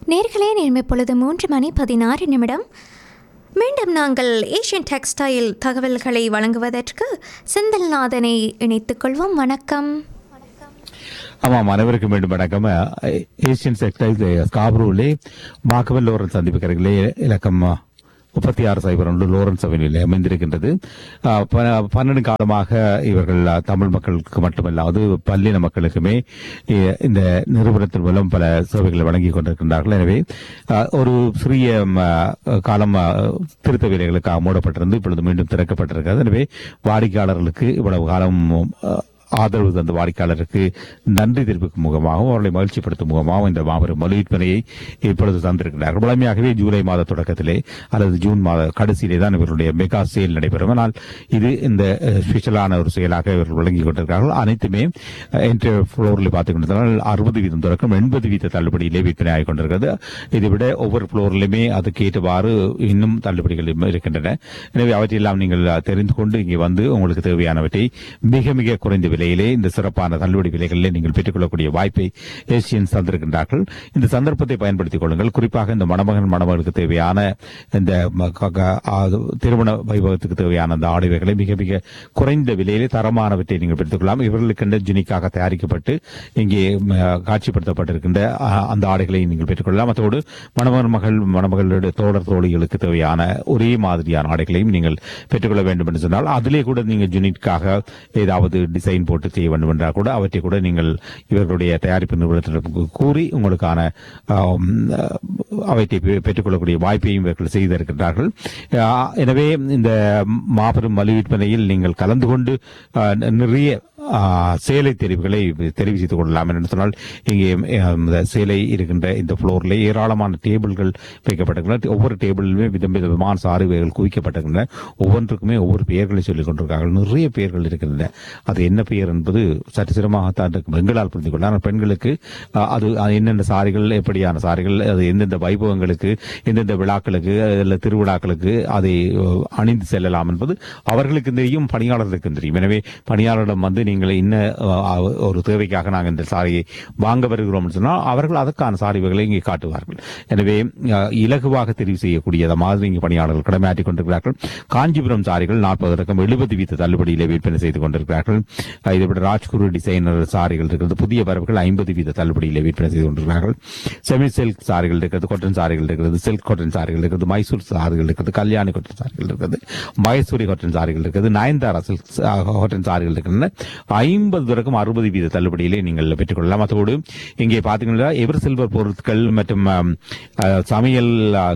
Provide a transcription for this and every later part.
நேர்களே நேர்மை பொழுது மூன்று மணி பதினாறு நிமிடம் மீண்டும் நாங்கள் ஏஷியன் டெக்ஸ்டைல் தகவல்களை வழங்குவதற்கு செந்தில்நாதனை இணைத்துக் கொள்வோம் வணக்கம் ஆமாம் அனைவருக்கும் மீண்டும் வணக்கம் அஹ், ஏசியன் செக்டைல்ஸ் ஸ்காப்ரூலே மாக்கவல் லோரன்ஸ் சந்திப்புக்கிறீர்களே இலக்கம் முப்பத்தி ஆறு சைபர் ஒன்று லோரன்ஸ் அவனில் அமைந்திருக்கின்றது அஹ், ப- பன்னெண்டு காலமாக இவர்கள் அஹ், தமிழ் மக்களுக்கு மட்டுமல்லாது பல்லின மக்களுக்குமே இ- இந்த நிறுவனத்தின் மூலம் பல சேவைகளை வழங்கி கொண்டிருக்கின்றார்கள் எனவே அஹ், ஒரு சிறிய ம, காலம் அஹ், திருத்த வேலைகளுக்காக மூடப்பட்டிருந்து இப்பொழுது மீண்டும் திறக்கப்பட்டிருக்கிறது எனவே வாடிக்கையாளர்களுக்கு இவ்வளவு காலம் அஹ், ஆதரவு தந்த வாடிக்கையாளருக்கு நன்றி தெரிவிக்கும் முகமாகவும் அவர்களை மகிழ்ச்சிப்படுத்தும் முகமாகவும் இந்த மாபெரும் மொழிவிற்பனையை இப்பொழுது தந்திருக்கிறார்கள் வழமையாகவே ஜூலை மாத தொடக்கத்திலே அல்லது ஜூன் மாத கடைசியிலே தான் இவர்களுடைய மெகா சேல் நடைபெறும் ஆனால் இது இந்த அஹ், ஸ்பெஷலான ஒரு செயலாக இவர்கள் வழங்கிக் கொண்டிருக்கிறார்கள் அனைத்துமே என்ட்ரி ஃப்ளோரில் பார்த்துக் கொண்டிருந்தால் அறுபது வீதம் தொடக்கம் எண்பது வீத தள்ளுபடியிலே விற்பனை ஆகிக் கொண்டிருக்கிறது இதை விட ஒவ்வொரு ஃப்ளோரிலுமே அதுக்கு ஏற்றவாறு இன்னும் தள்ளுபடிகள் இருக்கின்றன எனவே அவற்றையெல்லாம் நீங்கள் தெரிந்து கொண்டு இங்கே வந்து உங்களுக்கு தேவையானவற்றை மிக மிக குறைந்த விலையிலே இந்த சிறப்பான தள்ளுபடி விலைகளிலே நீங்கள் பெற்றுக்கொள்ளக்கூடிய வாய்ப்பை ஏசியன்ஸ் தந்திருக்கின்றார்கள் இந்த சந்தர்ப்பத்தை பயன்படுத்திக் கொள்ளுங்கள் குறிப்பாக இந்த மணமகன் மணமகளுக்கு தேவையான இந்த ம- க- க- ஆ, திருமண வைபவத்துக்கு தேவையான அந்த ஆடைகளை மிக மிக குறைந்த விலையிலே தரமானவற்றை நீங்கள் பெற்றுக்கொள்ளலாம் இவர்களுக்கென்ற ஜுனிக்காக தயாரிக்கப்பட்டு இங்கே ம, காட்சிப்படுத்தப்பட்டிருக்கின்ற ஆ, அந்த ஆடைகளை நீங்கள் பெற்றுக்கொள்ளலாம் அதோடு மணமகன் மகள் மணமகளுடைய தோழர் தோழிகளுக்கு தேவையான ஒரே மாதிரியான ஆடைகளையும் நீங்கள் பெற்றுக்கொள்ள வேண்டும் என்று சொன்னால் அதிலே கூட நீங்கள் யூனிட்காக ஏதாவது டிசைன் போட்டு செய்ய வேண்டும் என்றால் கூட அவற்றை கூட நீங்கள் இவர்களுடைய தயாரிப்பு நிறுவனத்திடம் கூறி உங்களுக்கான ஆம், அவற்றை பெ- பெற்றுக்கொள்ளக்கூடிய வாய்ப்பையும் இவர்கள் செய்திருக்கின்றார்கள் ஆ, எனவே இந்த மாபெரும் மலு விற்பனையில் நீங்கள் கலந்து கொண்டு ஆ, நிறைய ஆ, சேலை தெரிவுகளை தெரிவித்துக் கொள்ளலாம் என்று சொன்னால் இங்கே ஆ, இந்த சேலை இருக்கின்ற இந்த ஃப்ளோரில் ஏராளமான டேபிள்கள் வைக்கப்பட்டிருக்கின்றன ஒவ்வொரு டேபிளிலுமே விதம் விதமான சாறுவைகள் குவிக்கப்பட்டிருக்கின்றன ஒவ்வொன்றுக்குமே ஒவ்வொரு பெயர்களை சொல்லிக் கொண்டிருக்கிறார்கள் நிறைய பெயர்கள் இருக்கின்றன அது என்ன பெயர் என்பது சற்று சிரமமாகத்தான் இருக்கும் எங்களால் புரிந்து கொள்ள ஆனால் பெண்களுக்கு ஆ, அது அது என்னென்ன சாரிகள் எப்படியான சாரிகள் அது எந்தெந்த வைபவங்களுக்கு எந்தெந்த விழாக்களுக்கு அல்ல திருவிழாக்களுக்கு அதை அ, அணிந்து செல்லலாம் என்பது அவர்களுக்கு தெரியும் பணியாளர்களுக்கு தெரியும் எனவே பணியாளரிடம் வந்து நீங்கள் இன்ன அ, ஒரு தேவைக்காக நாங்கள் இந்த சாரியை வாங்க வருகிறோம் என்று சொன்னால் அவர்கள் அதற்கான சாரிகளை இங்கே காட்டுவார்கள் எனவே அ, இலகுவாக தெரிவு செய்யக்கூடியத மாதிரி இங்கே பணியாளர்கள் கடமையாற்றிக் கொண்டிருக்கிறார்கள் காஞ்சிபுரம் சாரிகள் நாற்பது ரகம் எழுபது வீத தள்ளுபடியிலே விற்பனை செய்து கொண்டிருக்கிறார்கள் அ, இதை விட ராஜ்குரு டிசைனர் சாரிகள் இருக்கிறது புதிய வரவுகள் ஐம்பது வீத தள்ளுபடியிலே விற்பனை செய்து கொண்டிருக்கிறார்கள் செமி சில்க் சாரிகள் இருக்கிறது கொட்டன் சாரிகள் இருக்கிறது சில்க் கொட்டன் சாரிகள் இருக்கிறது மைசூர் சாரிகள் இருக்கிறது கல்யாணி கொட்டன் சாரிகள் இருக்கிறது மகேஸ்வரி கொட்டன் சாரிகள் இருக்கிறது நயன்தாரா சில்க் கொட்டன் சாரிகள் இருக்கின்றன ஐம்பது வரைக்கும் அறுபது வீத தள்ளுபடியிலே நீங்கள் பெற்றுக்கொள்ளலாம் அதோடு இங்கே பார்த்தீங்கன்னா எவர் சில்வர் பொருட்கள் மற்றும் ஆம், அஹ், சமையல் அஹ்,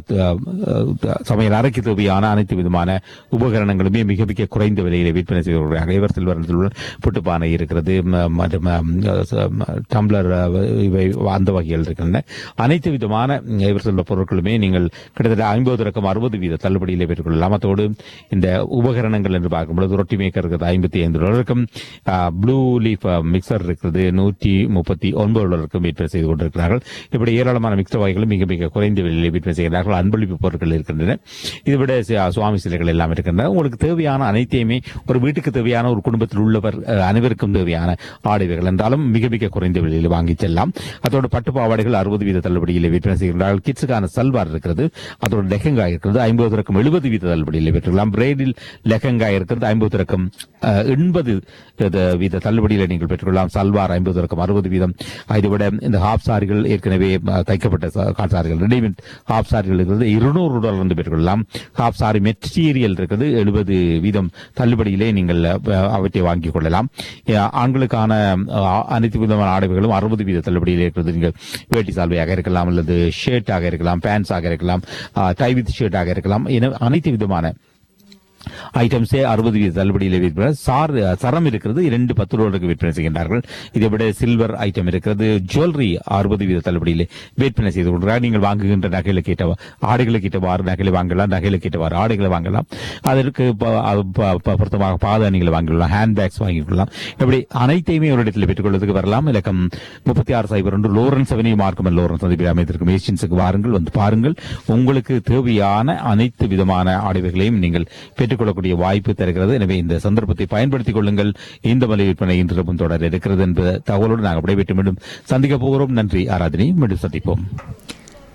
அஹ், சமையல் அறைக்கு தேவையான அனைத்து விதமான உபகரணங்களுமே மிக மிக குறைந்த விலையிலே விற்பனை செய்து வருகிறார்கள் எவர் சில்வர் என்று சொல்லுவோம். புட்டுப்பானை இருக்கிறது ம- மற்றும் ஆம், ச- ம- டம்ளர் அஹ், இவை அந்த வகைகள் இருக்கின்றன அனைத்து விதமான எவர் சில்வர் பொருட்களுமே நீங்கள் கிட்டத்தட்ட ஐம்பது ரக்கம் அறுபது வீத தள்ளுபடியிலே பெற்றுக்கொள்ளலாம் அதோடு இந்த உபகரணங்கள் என்று பார்க்கும்பொழுது ரொட்டி மேக்கர் இருக்கிறது ஐம்பத்தி ஐந்து டாலருக்கும் ப்ளூ லீஃப் மிக்சர் இருக்கிறது நூற்றி முப்பத்தி ஒன்பது டாலருக்கும் விற்பனை செய்து கொண்டிருக்கிறார்கள் இப்படி ஏராளமான மிக்சர் வகைகளும் மிக மிக குறைந்த விலையில் விற்பனை செய்கிறார்கள் அன்பளிப்பு பொருட்கள் இருக்கின்றன இதை விட சி- சுவாமி சிலைகள் எல்லாம் இருக்கின்றன உங்களுக்கு தேவையான அனைத்தையுமே ஒரு வீட்டுக்கு தேவையான ஒரு குடும்பத்தில் உள்ளவர் அஹ், அனைவருக்கும் தேவையான ஆடைகள் என்றாலும் மிக மிக குறைந்த விலையில் வாங்கி செல்லலாம் அதோடு பட்டு பாவாடைகள் அறுபது வீத தள்ளுபடியில் விற்பனை செய்கிறார்கள் கிட்ஸுக்கான சல்வார் இருக்கிறது அதோட லெஹங்கா இருக்கிறது ஐம்பது ரக்கம் எழுபது வீத தள்ளுபடியில் பெற்றுக்கலாம் பிரைடில் லெஹங்கா இருக்கிறது ஐம்பது ரக்கம் எண்பது வீத தள்ளுபடியில் நீங்கள் பெற்றுக்கொள்ளலாம் சல்வார் ஐம்பது ரக்கம் அறுபது வீதம் இதை விட இந்த ஹாப் சாரிகள் ஏற்கனவே அஹ், தைக்கப்பட்ட ச- காட் சாரிகள் ரெடிமேட் ஹாப் சாரிகள் இருக்கிறது இருநூறு டாலர் வந்து பெற்றுக்கொள்ளலாம் ஹாப் சாரி மெட்டீரியல் இருக்கிறது எழுபது வீதம் தள்ளுபடியிலே நீங்கள் அஹ், அவற்றை வாங்கிக் கொள்ளலாம் அஹ், ஆண்களுக்கான அஹ், அனைத்து விதமான ஆடைகளும் அறுபது வீத தள்ளுபடியில் இருக்கிறது நீங்கள் வேட்டி சால்வையாக இருக்கலாம் அல்லது ஷர்ட்டாக இருக்கலாம் பேண்ட்ஸாக இருக்கலாம் டை வித் ஷர்ட்டாக இருக்கலாம் என அனைத்து விதமான ஐட்டம்ஸே அறுபது வீத தள்ளுபடியில் விற்பனை சார் சரம் இருக்கிறது இரண்டு பத்து டாலருக்கு விற்பனை செய்கின்றார்கள் இதை விட சில்வர் ஐட்டம் இருக்கிறது ஜுவல்லரி அறுபது வீத தள்ளுபடியில் விற்பனை செய்து கொள்கிறார் நீங்கள் வாங்குகின்ற நகைகளுக்கு ஏற்ற ஆடைகளுக்கு ஏற்றவாறு நகைகளை வாங்கலாம் நகைகளுக்கு ஏற்றவாறு ஆடைகளை வாங்கலாம் அதற்கு ப- அது ப- ப- பொருத்தமாக பாதணிகளை வாங்கிக்கொள்ளலாம் ஹேண்ட் பேக்ஸ் வாங்கிக் கொள்ளலாம் இப்படி அனைத்தையுமே ஒரு இடத்தில் பெற்றுக்கொள்வதற்கு வரலாம் இலக்கம் முப்பத்தி ஆறு சைபர் ஒன்று லோரன்ஸ் அவனி மார்க்கம் லோரன்ஸ் சந்திப்பில் அமைந்திருக்கும் ஏஷியன்ஸுக்கு வாருங்கள் வந்து பாருங்கள் உங்களுக்கு தேவையான அனைத்து விதமான ஆடைகளையும் நீங்கள் பெற்றுக்கொள்ளக்கூடிய வாய்ப்பு தருகிறது எனவே இந்த சந்தர்ப்பத்தை பயன்படுத்திக் கொள்ளுங்கள் இந்த மலை விற்பனை இன்றும் தொடர இருக்கிறது என்ற தகவலோடு நாங்கள் விடைபெற்று மீண்டும் சந்திக்க போகிறோம் நன்றி ஆராதனை மீண்டும் சந்திப்போம்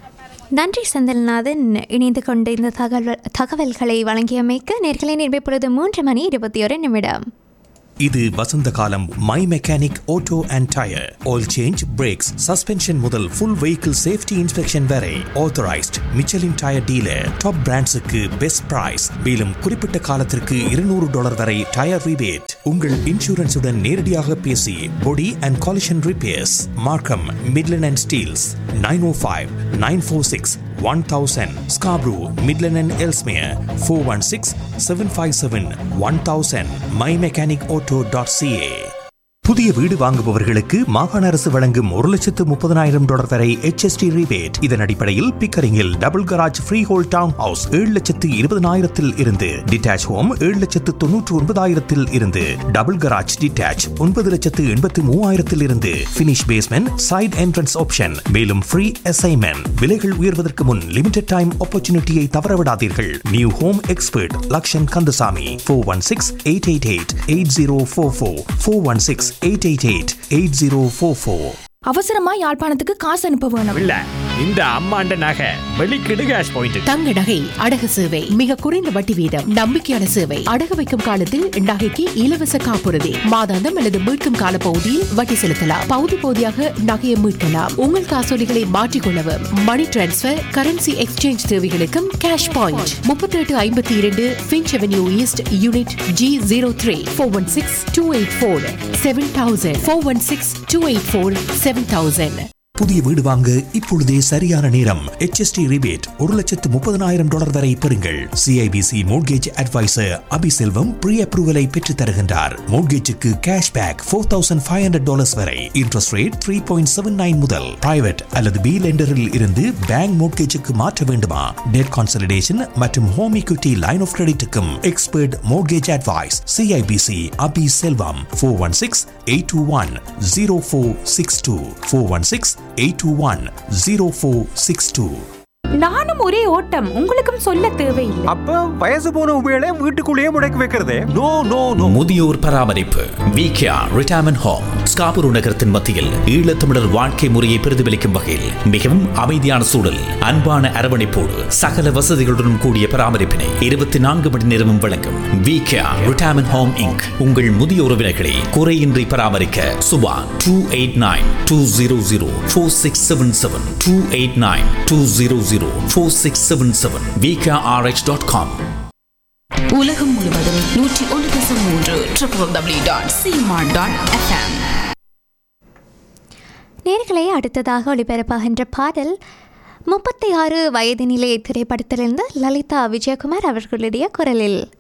நன்றி செந்தில்நாதன் இணைந்து கொண்டு இந்த தகவல் தகவல்களை வழங்கியமைக்கு நேர்களை நிர்மைப்பொழுது மூன்று மணி இருபத்தி ஒரு நிமிடம் இது வசந்த காலம் my mechanic auto and tyre oil change brakes suspension முதல் ஃபுல் வெஹிக்கிள் சேஃப்டி இன்ஸ்பெக்ஷன் வரை authorised Michelin tyre dealer top பிராண்ட்ஸுக்கு பெஸ்ட் பிரைஸ் மேலும் குறிப்பிட்ட காலத்திற்கு இருநூறு டாலர் வரை டயர் ரிபேட் உங்கள் இன்சூரன்ஸுடன் நேரடியாக பேசி body and collision repairs Markham Midland and Steeles nine O five nine four six one thousand Scarborough Midland and Ellesmere four one six seven five seven one thousand my mechanic auto dot CA புதிய வீடு வாங்குபவர்களுக்கு மாகாண அரசு வழங்கும் ஒரு லட்சத்து முப்பதனாயிரம் dollar வரை HST ரிபேட் இதன் அடிப்படையில் பிக்கரிங்கில் double garage freehold townhouse ஏழு லட்சத்து இருபதனாயிரத்தில் இருந்து டிட்டாச் ஹோம் ஏழு லட்சத்து தொன்னூற்று ஒன்பதாயிரத்தில் இருந்து டபுள் கராஜ் டிட்டாச் ஒன்பது லட்சத்து எண்பத்து மூவாயிரத்தில் இருந்து finish basement side entrance option மேலும் ஃப்ரீ அசைன்மெண்ட் விலைகள் உயர்வதற்கு முன் லிமிடெட் டைம் ஆப்பர்ச்சுனிட்டியை தவறவிடாதீர்கள் new home expert Lakshan Kandasamy four one six eight eight eight eight zero four four four one six eight eight eight eight zero four four அவசரமா யாழ்ப்பாணத்துக்கு காசு அனுப்ப வேணும் இல்ல இந்த அம்மாண்ட நகை வெளிக்கிடு கேஷ் பாயிண்ட் தங்க நகை அடகு சேவை மிக குறைந்த வட்டி வீதம் நம்பிக்கையான சேவை அடகு வைக்கும் காலத்தில் நகைக்கு இலவச காப்புறுதி மாதாந்தம் அல்லது மீட்கும் கால பகுதியில் வட்டி செலுத்தலாம் பகுதி பகுதியாக நகையை மீட்கலாம் உங்கள் காசோலிகளை மாற்றிக்கொள்ளவும் மணி டிரான்ஸ்பர் கரன்சி எக்ஸ்சேஞ்ச் தேவைகளுக்கும் கேஷ் பாயிண்ட் முப்பத்தி எட்டு ஐம்பத்தி இரண்டு Finch avenue east unit G zero three four one six two eight four seven thousand four one six two eight four seven thousand புதிய வீடு வாங்க இப்பொழுதே சரியான நேரம் HST ரிபேட் ஒரு லட்சத்து முப்பதனாயிரம் டாலர் வரை பெறுங்கள் சிஐபிசி மோட்கேஜ் அட்வைசர் அபிசெல்வம் ப்ரீ அப்ரூவலை பெற்றுத் தருகின்றார் மோட்கேஜுக்கு cash back four thousand five hundred dollars வரை interest rate three point seven nine முதல் பிரைவேட் அல்லது பி லெண்டரில் இருந்து பேங்க் மோட்கேஜுக்கு மாற்ற வேண்டுமா டெட் கான்சலிடேஷன் மற்றும் ஹோம் equity லைன் ஆஃப் கிரெடிட்டுக்கும் expert mortgage advice CIBC Abi Selvam four one six eight two one zero four six two four one six eight two one zero four six two நானும் ஒரே ஓட்டம் உங்களுக்கும் சொல்ல தேவையில்லை அப்ப வயசு போன உபயோக வீட்டுக்குள்ளேயே முடக்கி வைக்கிறதே நோ நோ நோ முதியோர் பராமரிப்பு விகேஆர் ரிட்டையர்மெண்ட் ஹோம் ஸ்காபூர் நகரத்தின் மத்தியில் ஈழத்தமிழர் வாழ்க்கை முறையை பிரதிபலிக்கும் வகையில் மிகவும் அமைதியான சூழல் அன்பான அரவணைப்போடு சகல வசதிகளுடன் கூடிய பராமரிப்பினை இருபத்தி நான்கு மணி நேரமும் வழங்கும் விகேஆர் ரிட்டையர்மெண்ட் ஹோம் இங்க் உங்கள் முதிய உறவினர்களை குறையின்றி பராமரிக்க Suba two eight nine two zero zero four six seven seven two eight nine two zero zero four six seven seven VKRH dot com உலகம் முழுவதும் நூற்றி ஒன்று தசம் மூன்று ட்ரிபிள் டபிள்யூ டாட் சிமார்ட் டாட் எஃப்எம் நேர்களை அடுத்ததாக ஒளிபரப்பாகின்ற பாடல் முப்பத்தி ஆறு வயதினிலே திரைப்படத்திலிருந்து லலிதா விஜயகுமார் அவர்களுடைய குரலில்